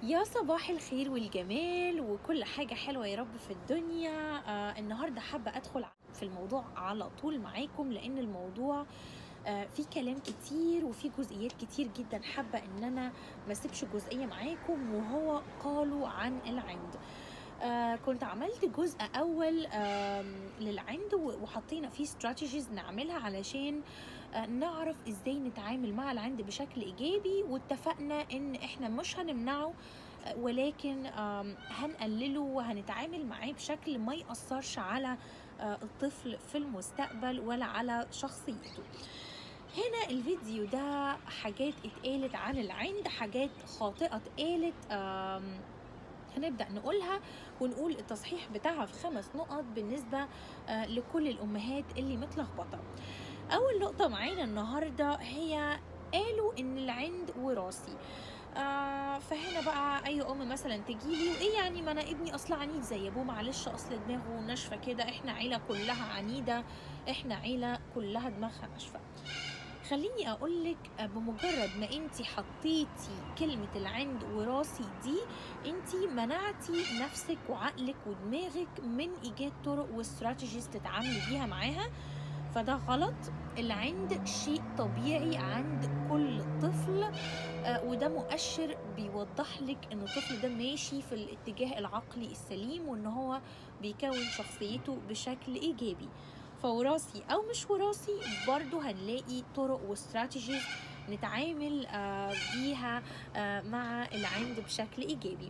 يا صباح الخير والجمال وكل حاجة حلوة يا رب في الدنيا آه النهاردة حابة أدخل في الموضوع على طول معاكم لأن الموضوع آه فيه كلام كتير وفيه جزئيات كتير جدا حابة إن أنا ما اسيبش جزئية معاكم وهو قالوا عن العند آه كنت عملت جزء اول آه للعند وحطينا فيه استراتيجيز نعملها علشان آه نعرف ازاي نتعامل مع العند بشكل ايجابي واتفقنا ان احنا مش هنمنعه آه ولكن آه هنقلله وهنتعامل معاه بشكل ما يأثرش على آه الطفل في المستقبل ولا على شخصيته هنا الفيديو ده حاجات اتقالت عن العند حاجات خاطئة اتقالت آه هنبدأ نقولها ونقول التصحيح بتاعها في خمس نقط بالنسبة آه لكل الأمهات اللي متلخبطة أول نقطة معانا النهاردة هي قالوا إن العند وراثي آه فهنا بقى اي ام مثلا تجيلي وايه يعني ما انا ابني اصلا عنيد زي ابوه معلش اصل دماغه ناشفه كده احنا عيله كلها عنيده احنا عيله كلها دماغها ناشفه خليني اقولك بمجرد ما انت حطيتي كلمة العند وراثي دي انت منعتي نفسك وعقلك ودماغك من ايجاد طرق واستراتيجيز تتعاملي بيها معاها فده غلط العند شيء طبيعي عند كل طفل آه وده مؤشر بيوضح لك ان الطفل ده ماشي في الاتجاه العقلي السليم وان هو بيكون شخصيته بشكل ايجابي فوراثي او مش وراثي برضو هنلاقي طرق واستراتيجيز نتعامل آه بيها آه مع العند بشكل ايجابي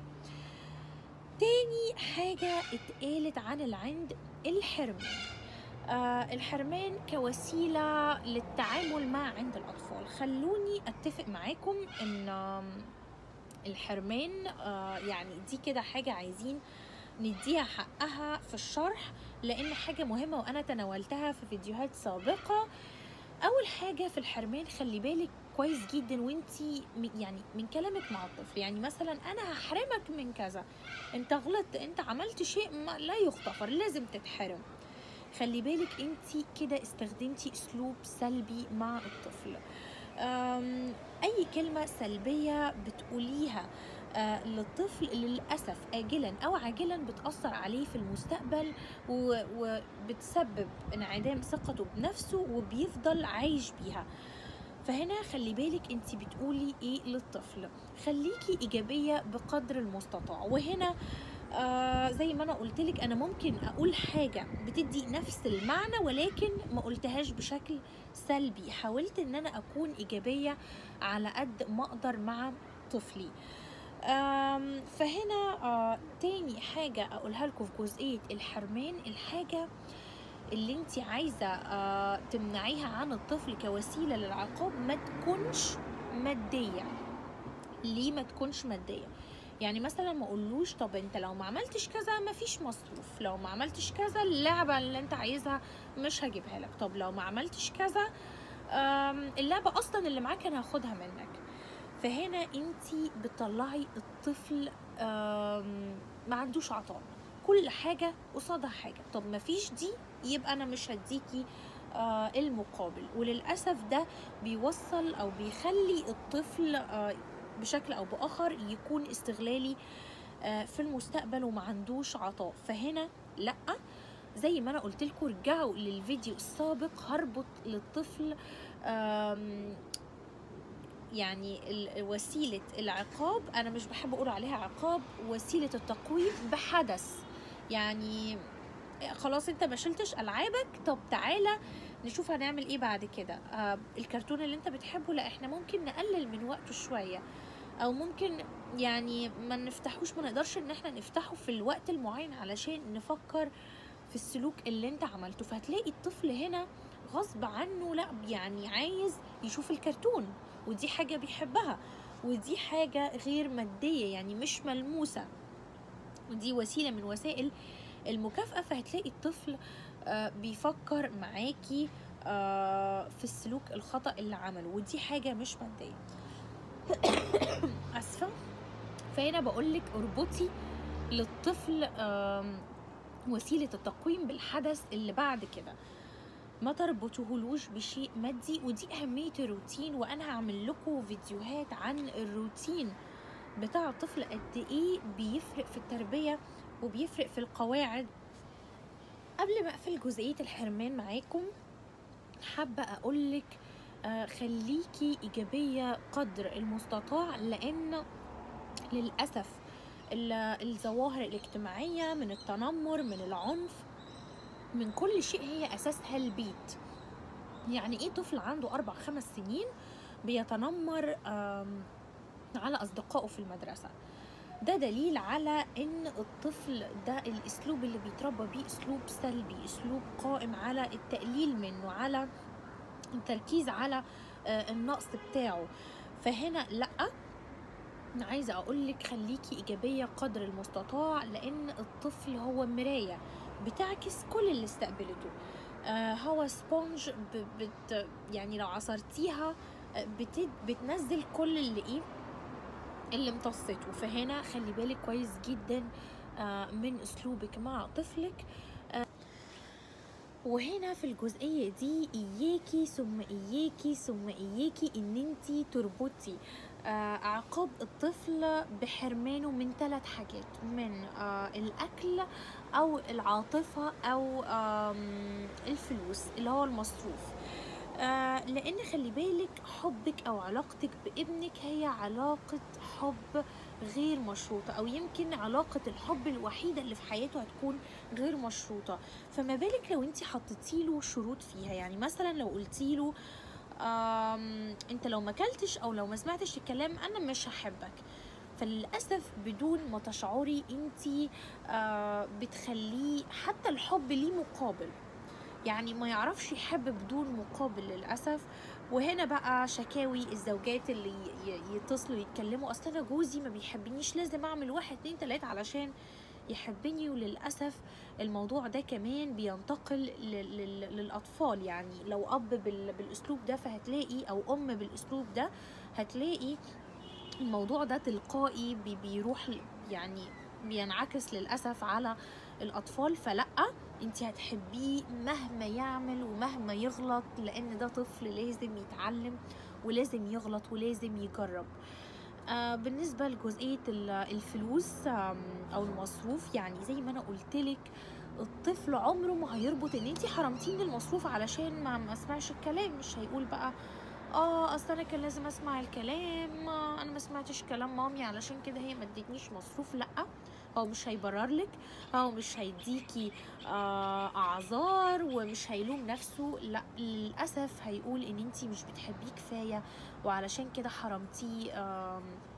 تاني حاجة اتقالت عن العند الحرمان آه الحرمان كوسيلة للتعامل مع عند الأطفال خلوني أتفق معاكم إن الحرمان آه يعني دي كده حاجة عايزين نديها حقها في الشرح لان حاجه مهمه وانا تناولتها في فيديوهات سابقه اول حاجه في الحرمان خلي بالك كويس جدا وانتي يعني من كلامك مع الطفل يعني مثلا انا هحرمك من كذا انت غلطت انت عملت شيء ما لا يغتفر لازم تتحرم خلي بالك انت كده استخدمتي اسلوب سلبي مع الطفل اي كلمه سلبيه بتقوليها آه للطفل للأسف آجلا أو عاجلا بتأثر عليه في المستقبل وبتسبب انعدام ثقته بنفسه وبيفضل عايش بيها فهنا خلي بالك انت بتقولي ايه للطفل خليكي ايجابيه بقدر المستطاع وهنا آه زي ما انا قلت لك انا ممكن اقول حاجه بتدي نفس المعنى ولكن ما قلتهاش بشكل سلبي حاولت ان انا اكون ايجابيه على قد ما اقدر مع طفلي فهنا آه تاني حاجة أقولها لكم في جزئية الحرمان الحاجة اللي انت عايزة آه تمنعيها عن الطفل كوسيلة للعقاب ما تكونش مادية ليه ما تكونش مادية يعني مثلا ما اقولوش طب انت لو ما عملتش كذا ما فيش مصروف لو ما عملتش كذا اللعبة اللي انت عايزها مش هجيبها لك طب لو ما عملتش كذا اللعبة اصلا اللي معاك انا هاخدها منك فهنا انت بتطلعي الطفل ما عندوش عطاء كل حاجة قصادها حاجة طب ما فيش دي يبقى أنا مش هديكي آه المقابل وللأسف ده بيوصل أو بيخلي الطفل آه بشكل أو بآخر يكون استغلالي آه في المستقبل وما عندوش عطاء فهنا لأ زي ما أنا قلت لكم رجعوا للفيديو السابق هربط للطفل يعني وسيلة العقاب أنا مش بحب أقول عليها عقاب وسيلة التقويم بحدث يعني خلاص انت ما شلتش العابك طب تعالى نشوف هنعمل ايه بعد كده آه الكرتون اللي انت بتحبه لا احنا ممكن نقلل من وقته شويه او ممكن يعني ما نفتحوش ما نقدرش ان احنا نفتحه في الوقت المعين علشان نفكر في السلوك اللي انت عملته فهتلاقي الطفل هنا غصب عنه لا يعني عايز يشوف الكرتون ودي حاجة بيحبها ودي حاجة غير مادية يعني مش ملموسة ودي وسيلة من وسائل المكافأة فهتلاقي الطفل آه بيفكر معاكي آه في السلوك الخطأ اللي عمله ودي حاجة مش مادية أسفة فهنا بقولك اربطي للطفل آه وسيلة التقويم بالحدث اللي بعد كده ما تربطوهولوش بشيء مادي ودي أهمية الروتين وأنا هعمل لكم فيديوهات عن الروتين بتاع الطفل قد ايه بيفرق في التربيه وبيفرق في القواعد قبل ما اقفل جزئيه الحرمان معاكم حابه اقولك آه، خليكي ايجابيه قدر المستطاع لان للاسف ال- الظواهر الاجتماعيه من التنمر من العنف من كل شيء هي اساسها البيت يعني ايه طفل عنده اربع خمس سنين بيتنمر آم، على اصدقائه في المدرسه ده دليل على ان الطفل ده الاسلوب اللي بيتربى بيه اسلوب سلبي اسلوب قائم على التقليل منه على التركيز على آه، النقص بتاعه فهنا لا أنا عايزه اقول لك خليكي ايجابيه قدر المستطاع لان الطفل هو مرايه بتعكس كل اللي استقبلته آه هو سبونج ب- بت يعني لو عصرتيها آه، بت بتنزل كل اللي ايه اللي امتصته فهنا خلي بالك كويس جدا آه، من اسلوبك مع طفلك آه، وهنا في الجزئية دي إياكي ثم إياكي ثم إياكي إن انتي تربطي آه، عقاب الطفل بحرمانه من ثلاث حاجات من آه، الأكل أو العاطفة أو آم، الفلوس اللي هو المصروف آه لان خلي بالك حبك او علاقتك بابنك هي علاقة حب غير مشروطة او يمكن علاقة الحب الوحيدة اللي في حياته هتكون غير مشروطة فما بالك لو انت حطيتيله شروط فيها يعني مثلا لو قلتيله آم انت لو ما اكلتش او لو ما سمعتش الكلام انا مش هحبك فللاسف بدون ما تشعري انت آه بتخليه حتى الحب ليه مقابل يعني ما يعرفش يحب بدون مقابل للأسف وهنا بقى شكاوي الزوجات اللي ي- ي- يتصلوا يتكلموا أصل أنا جوزي ما بيحبنيش لازم أعمل واحد اتنين تلاتة علشان يحبني وللأسف الموضوع ده كمان بينتقل لل- لل- للأطفال يعني لو أب بال- بالأسلوب ده فهتلاقي أو أم بالأسلوب ده هتلاقي الموضوع ده تلقائي بي- بيروح ل- يعني بينعكس للأسف على الأطفال فلأ انت هتحبيه مهما يعمل ومهما يغلط لأن ده طفل لازم يتعلم ولازم يغلط ولازم يجرب آه بالنسبة لجزئية ال- الفلوس آم، أو المصروف يعني زي ما أنا قلتلك الطفل عمره ما هيربط ان انت حرمتيه من المصروف علشان ما ما اسمعش الكلام مش هيقول بقى اه اصل انا كان لازم اسمع الكلام آه انا ما سمعتش كلام مامي علشان كده هي ما ادتنيش مصروف لا هو مش هيبرر لك هو مش هيديكي آه اعذار ومش هيلوم نفسه لا للاسف هيقول ان انتي مش بتحبيه كفايه وعلشان كده حرمتيه آم،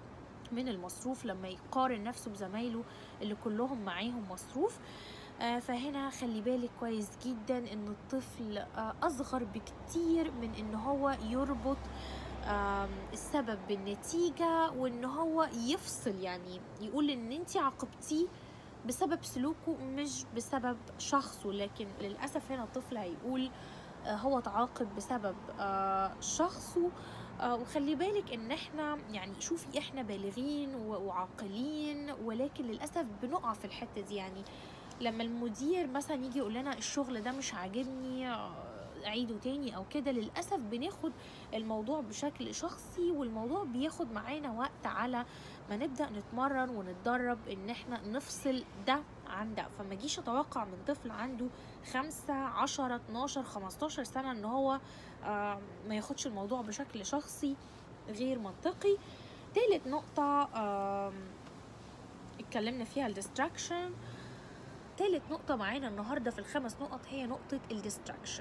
من المصروف لما يقارن نفسه بزمايله اللي كلهم معاهم مصروف آه، فهنا خلي بالك كويس جدا ان الطفل آه، اصغر بكتير من ان هو يربط آم، السبب بالنتيجة وان هو يفصل يعني يقول ان انت عاقبتيه بسبب سلوكه مش بسبب شخصه لكن للأسف هنا الطفل هيقول آه، هو تعاقب بسبب آه، شخصه آه، وخلي بالك ان احنا يعني شوفي احنا بالغين و- وعاقلين ولكن للاسف بنقع في الحته دي يعني لما المدير مثلا يجي يقول لنا الشغل ده مش عاجبني آه، عيده تاني او كده للاسف بناخد الموضوع بشكل شخصي والموضوع بياخد معانا وقت على ما نبدا نتمرن ونتدرب ان احنا نفصل ده عن ده فما جيش اتوقع من طفل عنده خمسة عشرة 12 15 سنة ان هو آه، ما ياخدش الموضوع بشكل شخصي غير منطقي تالت نقطة آم، اتكلمنا فيها الديستراكشن تالت نقطة معانا النهاردة في الخمس نقط هي نقطة الديستراكشن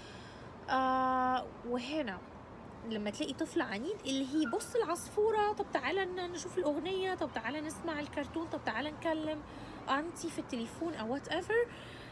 آه وهنا لما تلاقي طفل عنيد اللي هي بص العصفورة طب تعالى ن- نشوف الأغنية طب تعالى نسمع الكرتون طب تعالى نكلم أنتي في التليفون أو وات ايفر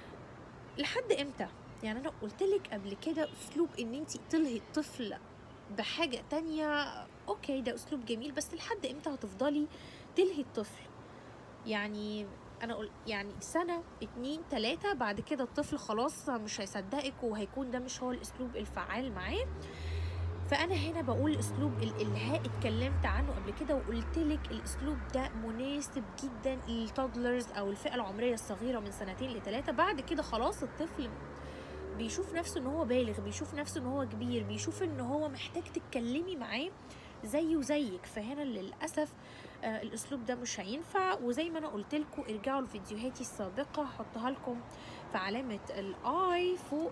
لحد امتى يعني انا قلت لك قبل كده اسلوب ان انت تلهي الطفل بحاجة تانية اوكي ده اسلوب جميل بس لحد امتى هتفضلي تلهي الطفل يعني انا قل يعني سنة اتنين تلاتة بعد كده الطفل خلاص مش هيصدقك وهيكون ده مش هو الاسلوب الفعال معاه فانا هنا بقول اسلوب الالهاء اتكلمت عنه قبل كده وقلت لك الاسلوب ده مناسب جدا للتودلرز او الفئه العمريه الصغيره من سنتين لثلاثه بعد كده خلاص الطفل بيشوف نفسه ان هو بالغ بيشوف نفسه ان هو كبير بيشوف ان هو محتاج تتكلمي معاه زيه زيك فهنا للاسف آه الاسلوب ده مش هينفع وزي ما انا قلت لكم ارجعوا لفيديوهاتي السابقه هحطها لكم في علامه الاي فوق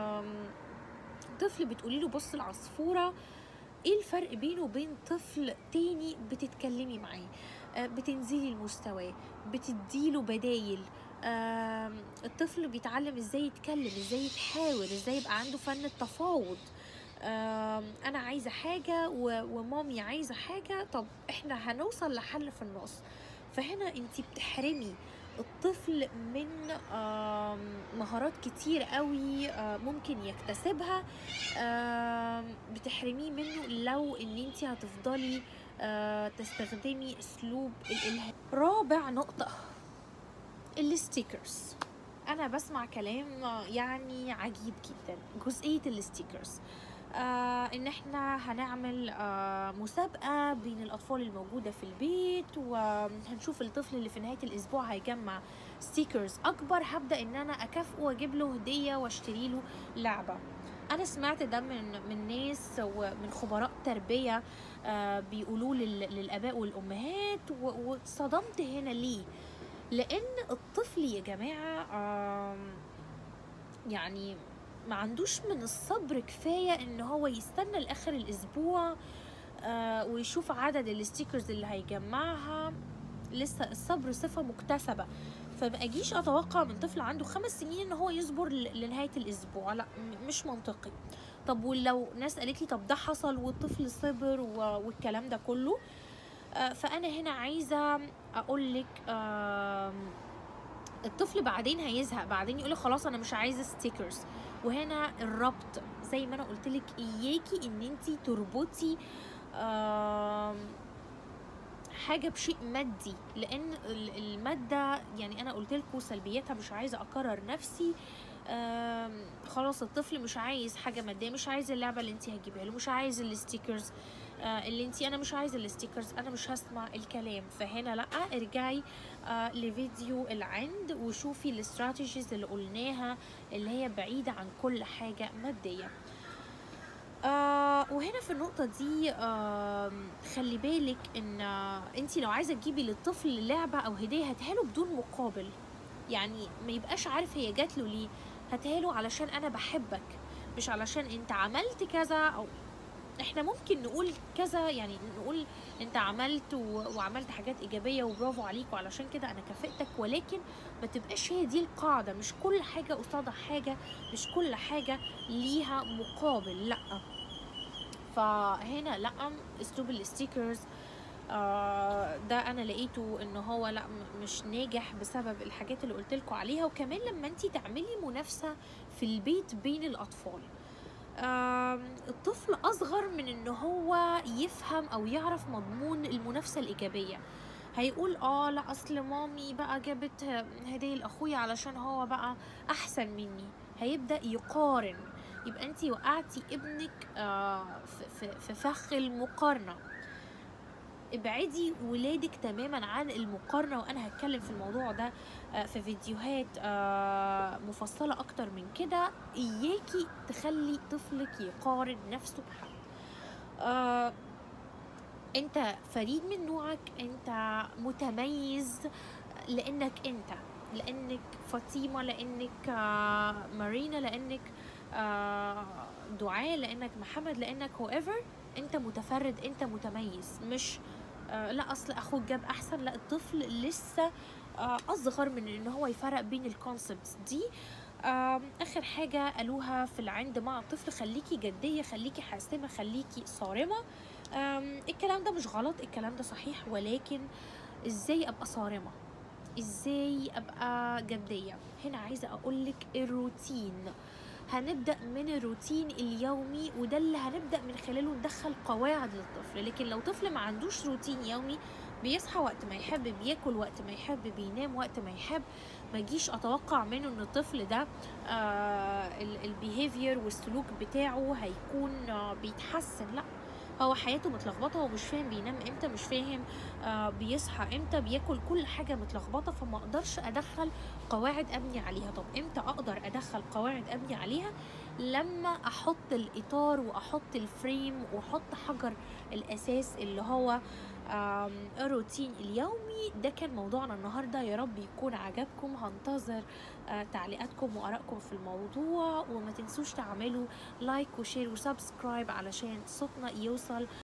طفل بتقولي له بص العصفوره ايه الفرق بينه وبين طفل تاني بتتكلمي معاه بتنزلي لمستواه بتديله بدايل الطفل بيتعلم ازاي يتكلم ازاي يتحاور ازاي يبقى عنده فن التفاوض انا عايزه حاجه ومامي عايزه حاجه طب احنا هنوصل لحل في النص فهنا انت بتحرمي الطفل من مهارات كتير قوي ممكن يكتسبها بتحرميه منه لو ان انت هتفضلي تستخدمي اسلوب الالهام رابع نقطه الستيكرز انا بسمع كلام يعني عجيب جدا جزئيه الستيكرز آه ان احنا هنعمل آه مسابقه بين الاطفال الموجوده في البيت وهنشوف الطفل اللي في نهايه الاسبوع هيجمع ستيكرز اكبر هبدا ان انا اكافئه واجيب له هديه واشتري له لعبه انا سمعت ده من من ناس ومن خبراء تربيه آه بيقولوا للاباء والامهات واتصدمت هنا ليه لان الطفل يا جماعه يعني ما عندوش من الصبر كفايه ان هو يستنى لاخر الاسبوع آه ويشوف عدد الستيكرز اللي هيجمعها لسه الصبر صفه مكتسبه فما اجيش اتوقع من طفل عنده خمس سنين ان هو يصبر لنهايه الاسبوع لا مش منطقي طب ولو ناس قالت لي طب ده حصل والطفل صبر والكلام ده كله آه فانا هنا عايزه اقول لك آه الطفل بعدين هيزهق بعدين يقول خلاص انا مش عايزه ستيكرز وهنا الربط زي ما انا قلت لك اياكي ان انت تربطي حاجه بشيء مادي لان الماده يعني انا قلت لكم سلبياتها مش عايزه اكرر نفسي خلاص الطفل مش عايز حاجه ماديه مش عايز اللعبه اللي انت هتجيبها له مش عايز الستيكرز آه اللي انت انا مش عايزه الستيكرز انا مش هسمع الكلام فهنا لا ارجعي آه لفيديو العند وشوفي الاستراتيجيز اللي قلناها اللي هي بعيده عن كل حاجه ماديه آه وهنا في النقطة دي آه خلي بالك ان آه انت لو عايزة تجيبي للطفل لعبة او هدية هاتها له بدون مقابل يعني ما يبقاش عارف هي جات له ليه هاتها له علشان انا بحبك مش علشان انت عملت كذا او احنا ممكن نقول كذا يعني نقول انت عملت وعملت حاجات ايجابيه وبرافو عليك وعلشان كده انا كافئتك ولكن ما تبقاش هي دي القاعده مش كل حاجه قصادها حاجه مش كل حاجه ليها مقابل لا فهنا لا اسلوب الستيكرز آه ده انا لقيته ان هو لا مش ناجح بسبب الحاجات اللي قلت لكم عليها وكمان لما انت تعملي منافسه في البيت بين الاطفال آه الطفل اصغر من ان هو يفهم او يعرف مضمون المنافسه الايجابيه هيقول اه لا اصل مامي بقى جابت هديه لاخويا علشان هو بقى احسن مني هيبدا يقارن يبقى انت وقعتي ابنك آه في فخ المقارنه ابعدي ولادك تماما عن المقارنه وانا هتكلم في الموضوع ده في فيديوهات مفصله اكتر من كده اياكي تخلي طفلك يقارن نفسه بحد انت فريد من نوعك انت متميز لانك انت لانك فاطمه لانك مارينا لانك دعاء لانك محمد لانك هو ايفر انت متفرد انت متميز مش آه لا اصل اخوك جاب احسن لا الطفل لسه آه اصغر من ان هو يفرق بين الكونسبتس دي آه اخر حاجه قالوها في العند مع الطفل خليكي جديه خليكي حاسمه خليكي صارمه الكلام ده مش غلط الكلام ده صحيح ولكن ازاي ابقى صارمه ازاي ابقى جديه هنا عايزه اقولك الروتين هنبدا من الروتين اليومي وده اللي هنبدا من خلاله ندخل قواعد للطفل لكن لو طفل ما عندوش روتين يومي بيصحى وقت ما يحب بياكل وقت ما يحب بينام وقت ما يحب ما جيش اتوقع منه ان الطفل ده آه البيهيفير والسلوك بتاعه هيكون آه بيتحسن لا هو حياته متلخبطه هو مش فاهم بينام امتى مش فاهم آه بيصحى امتى بياكل كل حاجه متلخبطه فما اقدرش ادخل قواعد ابني عليها طب امتى اقدر ادخل قواعد ابني عليها لما احط الاطار واحط الفريم واحط حجر الاساس اللي هو آم، الروتين اليومي ده كان موضوعنا النهارده يا رب يكون عجبكم هنتظر آه، تعليقاتكم وارائكم في الموضوع وما تنسوش تعملوا لايك وشير وسبسكرايب علشان صوتنا يوصل